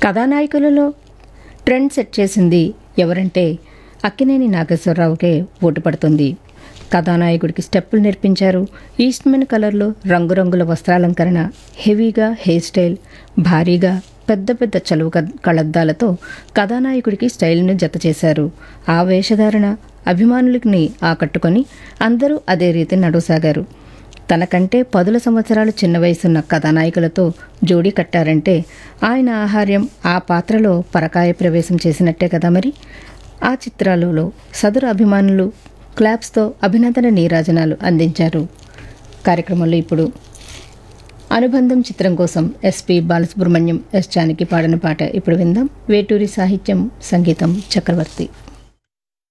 కథానాయకులలో trend set చేసింది ఎవరంటే Akkineni నాగేశ్వరరావుకే vote పడుతుంది కథానాయకుడికి స్టెప్పులు నేర్పించారు ఈస్ట్మెన్ కలర్లో రంగురంగుల వస్త్రాలంకరణ హెవీగా హెయిర్ స్టైల్ భారీగా పెద్ద పెద్ద చలువ క- కళ్ళద్దాలతో కథానాయకుడికి స్టైల్ను జత చేశారు ఆ వేషధారణ అభిమానులకి ఆకట్టుకొని అందరూ అదే రీతి నడుసాగారు తనకంటే పదుల సంవత్సరాలు చిన్న వయసున్న కథానాయకులతో జోడీ కట్టారంటే ఆయన ఆహార్యం ఆ పాత్రలో పరకాయ ప్రవేశం చేసినట్టే కదా మరి ఆ చిత్రాలలో సదరు అభిమానులు క్లాప్స్తో అభినందన నీరాజనాలు అందించారు కార్యక్రమంలో ఇప్పుడు అనుబంధం చిత్రం కోసం ఎస్పి బాలసుబ్రహ్మణ్యం ఎస్ జానకి పాడిన పాట ఇప్పుడు విందాం వేటూరి సాహిత్యం సంగీతం చక్రవర్తి